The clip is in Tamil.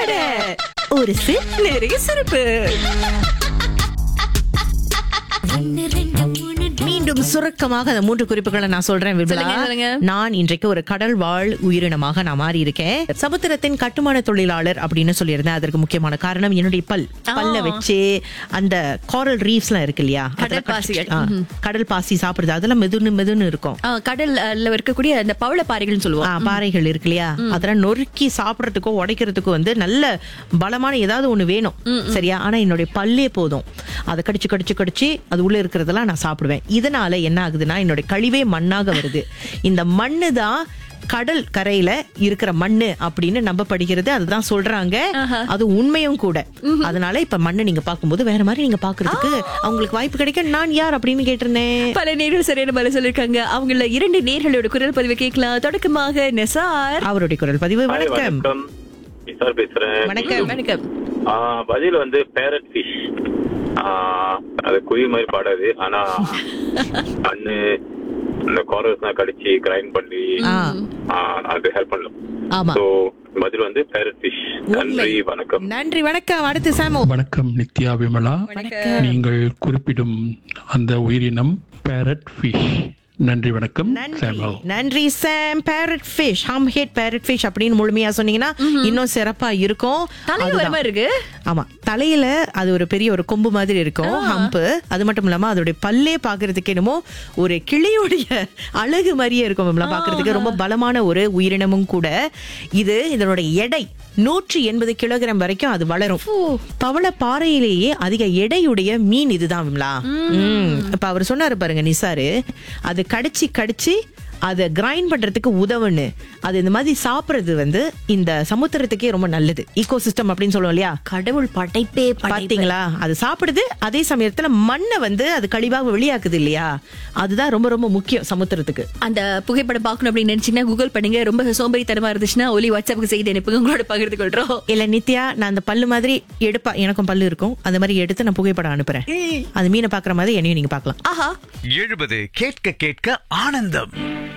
கூட ஒரு சிப் நிறைய சிறப்பு மீண்டும் சுருக்கமாக அந்த மூன்று குறிப்புகளை நான் சொல்றேன் விமலா. சொல்லுங்க, சொல்லுங்க. நான் இன்றைக்கு ஒரு கடல் வாழ் உயிரினமாக நான் மாறி இருக்கேன் சமுத்திரத்தின் கட்டுமான தொழிலாளர் அப்படின்னு சொல்லியிருந்தேன் அதற்கு முக்கியமான காரணம் என்னுடைய பல் பல்ல வச்சு அந்த காரல் ரீஃப்ஸ் எல்லாம் இருக்கு இல்லையா கடல் அதெல்லாம் பாசிகள். கடிச்சு- ஆ, கடல் பாசி சாப்பிடுறது அதெல்லாம் மெதுன்னு மெதுன்னு இருக்கும் ஆ, கடல்ல இருக்கக்கூடிய அந்த பவளப்பாறைகள்னு ஆ, சொல்லுவோம் பாறைகள் இருக்கு இல்லையா அதெல்லாம் நொறுக்கி சாப்பிடறதுக்கோ உடைக்கிறதுக்கோ வந்து நல்ல பலமான ஏதாவது ஒண்ணு வேணும் சரியா ஆனா என்னுடைய பல்லே போதும் அதை கடிச்சு கடிச்சு கடிச்சு அது உள்ள இருக்கிறதெல்லாம் நான் சாப்பிடுவேன் இதனால என்ன ஆகுதுன்னா என்னுடைய கழிவே மண்ணாக வருது இந்த மண்ணு தான் கடல் கரையில இருக்கிற மண்ணு அப்படின்னு நம்பப்படுகிறது அதுதான் சொல்றாங்க அது உண்மையும் கூட அதனால இப்ப மண்ணு நீங்க பார்க்கும்போது வேற மாதிரி நீங்க பாக்குறதுக்கு அவங்களுக்கு வாய்ப்பு கிடைக்க நான் யார் அப்படின்னு கேட்டிருந்தேன் பல நேர்கள் சரியான பதில் சொல்லிருக்காங்க அவங்கள இரண்டு நேர்களோட குரல் பதிவு கேட்கலாம் தொடக்கமாக நெசார் அவருடைய குரல் பதிவு ஹாய், வணக்கம் வணக்கம் நிசார் பேசுறேன் வணக்கம் வணக்கம் ஆ, பதில் வந்து பேரட் ஃபிஷ் அது குயில் மாதிரி பாடாது ஆனா மண்ணு இந்த காரல்ஸ் கடிச்சு கிரைண்ட் பண்ணி ஆ. ஆ, அது ஹெல்ப் பண்ணும் ஆமா சோ பதில் வந்து பேரட் ஃபிஷ் நன்றி வணக்கம் நன்றி வணக்கம் அடுத்து சாமு வணக்கம் நித்யா விமலா நீங்கள் குறிப்பிடும் அந்த உயிரினம் பேரட் ஃபிஷ் நன்றி வணக்கம் நன்றி சாமுவல் நன்றி Sam parrot fish humphead parrot fish அப்படின்னு முழுமையா சொன்னீங்கன்னா இன்னும் சிறப்பா இருக்கும் தலையில வர அதுதான். மாதிரி இருக்கு ஆமா தலையில அது ஒரு பெரிய ஒரு கொம்பு மாதிரி இருக்கும் ஹம்ப் அது மட்டும் இல்லாம அதோடைய பல்லே பாக்குறதுக்கு என்னமோ ஒரு கிளியோடைய அழகு மாதிரியே இருக்கும் நம்மள பாக்குறதுக்கு ரொம்ப பலமான ஒரு உயிரினமும் கூட இது இதனுடைய எடை நூற்றி எண்பது கிலோகிராம் வரைக்கும் அது வளரும் பவள பாறையிலேயே அதிக எடையுடைய மீன் இதுதான் விமலா ம். இப்ப அவர் சொன்னாரு பாருங்க நிசாரு அது கடிச்சு கடிச்சு அதை கிரைண்ட் பண்றதுக்கு உதவுன்னு அது இந்த மாதிரி சாப்பிடுறது வந்து இந்த சமுத்திரத்துக்கே ரொம்ப நல்லது ஈகோ சிஸ்டம் அப்படின்னு சொல்லுவோம் இல்லையா கடவுள் படைப்பே படைப்பு பாத்தீங்களா அது சாப்பிடுது அதே சமயத்துல மண்ணை வந்து அது கழிவாக வெளியாக்குது இல்லையா அதுதான் ரொம்ப ரொம்ப முக்கியம் சமுத்திரத்துக்கு அந்த புகைப்படம் பார்க்கணும் அப்படின்னு நினைச்சீங்கன்னா கூகுள் பண்ணுங்க ரொம்ப சோம்பேறித்தனமா இருந்துச்சுன்னா ஒலி வாட்ஸ்அப்புக்கு செய்தி அனுப்புங்க உங்களோட பகிர்ந்து கொள்றோம் இல்ல நித்யா நான் அந்த பல்லு மாதிரி எடுப்பா எனக்கும் பல்லு இருக்கும் அந்த மாதிரி எடுத்து நான் புகைப்படம் அனுப்புறேன் அது மீனை பாக்குற மாதிரி என்னையும் நீங்க பார்க்கலாம் ஆஹா எழுபது கேட்க கேட்க ஆனந்தம்